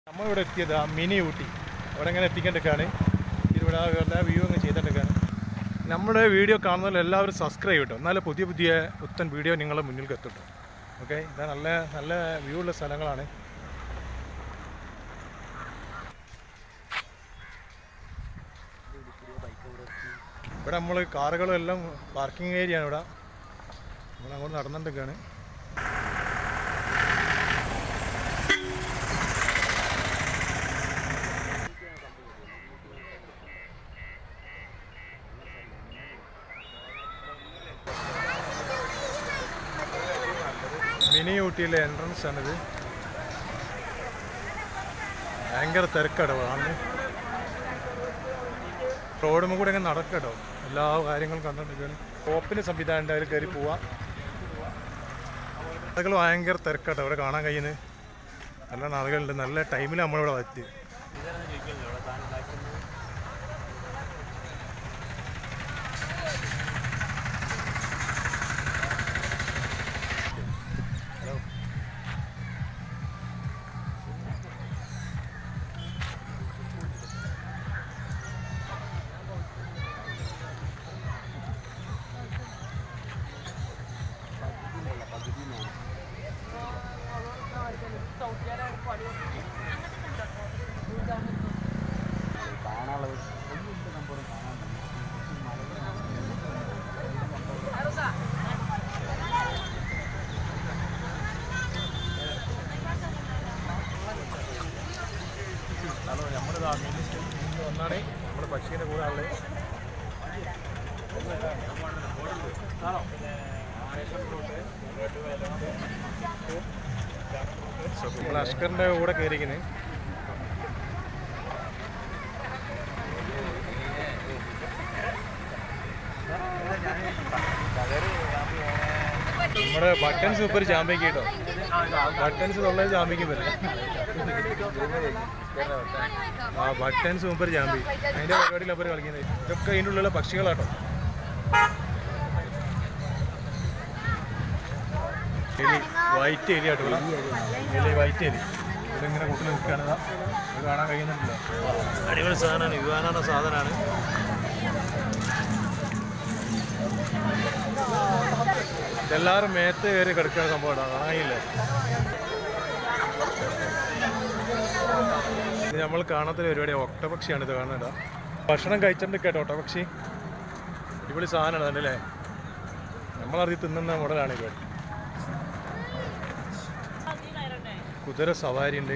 നമ്മളിവിടെ എത്തിയത് ആ മിനി ഊട്ടി അവിടെ ഇങ്ങനെ എത്തിക്കേണ്ടൊക്കെയാണ് ഇവിടെ ആ എല്ലാ വ്യൂ അങ്ങ് ചെയ്തിട്ടൊക്കെയാണ് നമ്മുടെ വീഡിയോ കാണുന്നതിൽ എല്ലാവരും സബ്സ്ക്രൈബ് ചെയ്യട്ടോ എന്നാലേ പുതിയ പുതിയ പുത്തൻ വീഡിയോ നിങ്ങളുടെ മുന്നിലേക്ക് എത്തട്ടോ ഓക്കെ ഇത് നല്ല നല്ല വ്യൂ ഉള്ള സ്ഥലങ്ങളാണ് ഇവിടെ നമ്മൾ കാറുകളും എല്ലാം പാർക്കിംഗ് ഏരിയ ആണ് ഇവിടെ നമ്മൾ അങ്ങോട്ട് നടന്നിട്ടൊക്കെയാണ് മിനി ഊട്ടിയിലെ എൻട്രൻസ് ആണിത് ഭയങ്കര തിരക്കടോ ആണ് റോഡുമ്പോൾ കൂടെ ഇങ്ങനെ നടക്കട്ടോ എല്ലാ കാര്യങ്ങളും കണ്ടിട്ടൊക്കെയാണ് ടോപ്പിന് സംവിധാനം ഉണ്ട് അതിൽ കയറി പോവാം ആളുകൾ ഭയങ്കര തിരക്കട്ടോ ഇവിടെ കാണാൻ കഴിയുന്നത് നല്ല ആളുകളുണ്ട് നല്ല ടൈമിൽ നമ്മളിവിടെ എത്തി ഹലോ നമ്മളിതാ മിനി സ്റ്റേഷനിൽ വന്നാണ് നമ്മുടെ പക്ഷീൻ്റെ കൂടെ ആളെ നമ്മൾ അഷ്കറിൻ്റെ കൂടെ കയറിക്കുന്നത് നമ്മുടെ ബട്ടൺ സൂപ്പർ ചാമ്പ്യക്ക് കേട്ടോ ബട്ടൺസ് തൊള്ളത് ചാമ്പ്യക്കും വരാം ആ ബട്ടൺ സൂപ്പർ ചാമ്പി അതിന്റെ പരിപാടിയിൽ അവർ കളിക്കുന്നത് ഇതൊക്കെ അതിൻ്റെ ഉള്ളിലുള്ള പക്ഷികളാട്ടോ എലി വൈറ്റ് എലി ആട്ടോ ഇവിടെ എലി വൈറ്റ് എലി ഇവിടെ ഇങ്ങനെ കൂട്ടി നിൽക്കുകയാണ് ഇതാ. ഇത് കാണാൻ കഴിയുന്നുണ്ടല്ലോ അടിപൊളി സാധനമാണ് യുവാനാണ് സാധനമാണ് എല്ലാവരും മേത്ത് കയറി കിടക്കുന്ന സംഭവം കാണാനില്ലേ ഇത് നമ്മൾ കാണാത്ത പരിപാടി ഒട്ടപക്ഷിയാണ് ഇത് കാണുന്നത് ഭക്ഷണം കഴിച്ചിട്ടുണ്ട് കേട്ടോ ഒട്ടപക്ഷി അടിപൊളി സാധനമാണ് അതല്ലേ നമ്മളറിയി തിന്നുന്ന മോഡലാണ് ഇത് കുതിര സവാരി ഉണ്ട്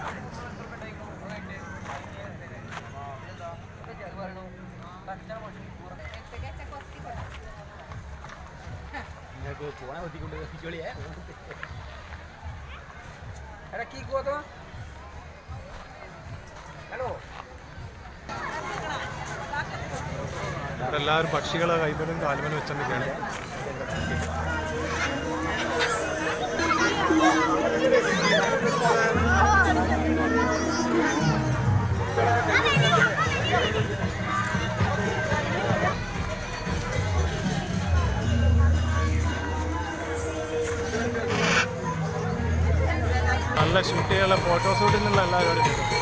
എടാ കീ കോതോ ഹലോ ഇവിടെ എല്ലാവരും പക്ഷികളെ കൈമലും കാലുമലും വെച്ചിട്ടൊക്കെയാണ് നല്ല ഷൂട്ട് ചെയ്യാനുള്ള ഫോട്ടോ ഷൂട്ടിനുള്ള എല്ലാ പരിപാടിയും ഉണ്ട്.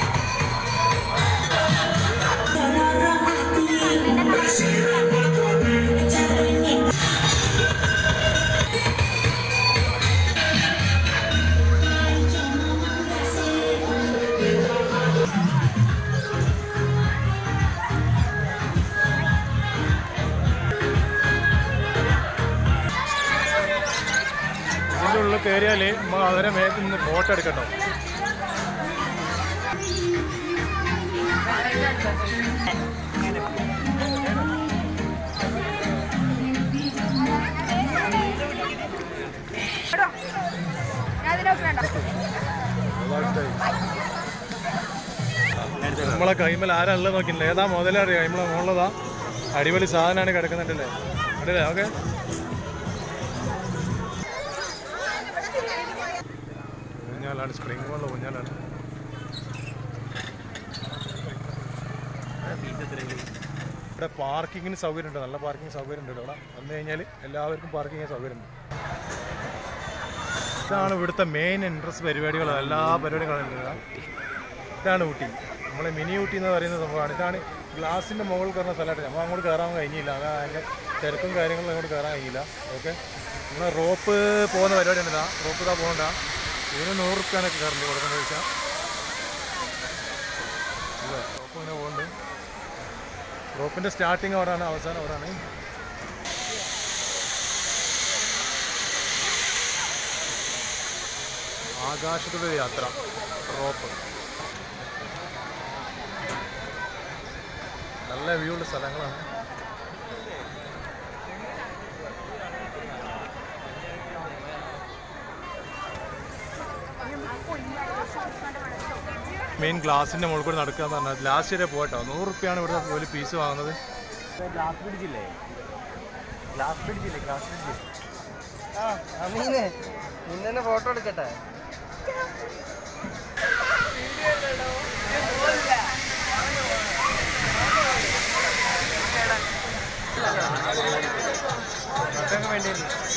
ഇതിൻ്റെ ഉള്ളിൽ കയറിയാൽ നമ്മൾ അവരെ മേത്ത് നിന്ന് ഫോട്ടോ എടുക്കട്ടോ നമ്മളെ കൈമൽ ആരാ ഉള്ളത് നോക്കില്ല ഏതാ മുതലറിയാം കൈമളെ മുകളിലതാ അടിപൊളി സാധനമാണ് കിടക്കുന്നുണ്ടല്ലേ അല്ലേ ഓക്കെ ഊഞ്ഞാലാണ് സ്പ്രിംഗ് പോലെ ഊഞ്ഞാലാണ് ഇവിടെ പാർക്കിങ്ങിന് സൗകര്യം ഉണ്ട് നല്ല പാർക്കിംഗ് സൗകര്യം ഉണ്ട് ഇവിടെ വന്നു കഴിഞ്ഞാൽ എല്ലാവർക്കും പാർക്കിംഗ് സൗകര്യം ഉണ്ട് ഇതാണ് ഇവിടുത്തെ മെയിൻ ഇൻട്രസ്റ്റ് പരിപാടികൾ എല്ലാ പരിപാടികളും ഉണ്ട് ഇവിടെ. ഇതാണ് ഊട്ടി നമ്മളെ മിനി ഊട്ടി എന്ന് പറയുന്ന സംഭവമാണ് ഇതാണ് ഗ്ലാസിൻ്റെ മുകളിൽ കയറുന്ന സ്ഥലമായിട്ട് നമ്മൾ അങ്ങോട്ട് കയറാൻ കഴിഞ്ഞില്ല അതാ അതിൻ്റെ തിരക്കും കാര്യങ്ങളും അങ്ങോട്ട് കയറാൻ കഴിഞ്ഞില്ല ഓക്കെ നമ്മൾ റോപ്പ് പോകുന്ന പരിപാടിയാണ് ഇതാ റോപ്പ് ഇതാ പോകണ്ട ഇതിന് നൂറ് റുപ്യാനൊക്കെ കയറുന്നത് കൊടുക്കുന്നത് വെച്ചാൽ റോപ്പ് ഇങ്ങനെ പോകുന്നുണ്ട് റോപ്പിൻ്റെ സ്റ്റാർട്ടിങ് അവിടെയാണ് അവസാനം അവിടെയാണ് ആകാശത്തിലെ യാത്ര റോപ്പ് നല്ല വ്യൂ ഉള്ള സ്ഥലങ്ങളാണ് മെയിൻ ഗ്ലാസിൻ്റെ മുകളിൽ കൂടെ നടക്കുക എന്ന് പറഞ്ഞാൽ ലാസ്റ്റ് വരെ പോകട്ടോ നൂറ് റുപ്യാണ് ഇവിടെ ഒരു പീസ് വാങ്ങുന്നത് ഗ്ലാസ് ബ്രിഡ്ജില്ലേ ഗ്ലാസ് ബ്രിഡ്ജില്ലേ ഗ്ലാസ് ബ്രിഡ്ജ് ആ അമീനെ നിന്നെ ഫോട്ടോ എടുക്കട്ടെ വേണ്ടി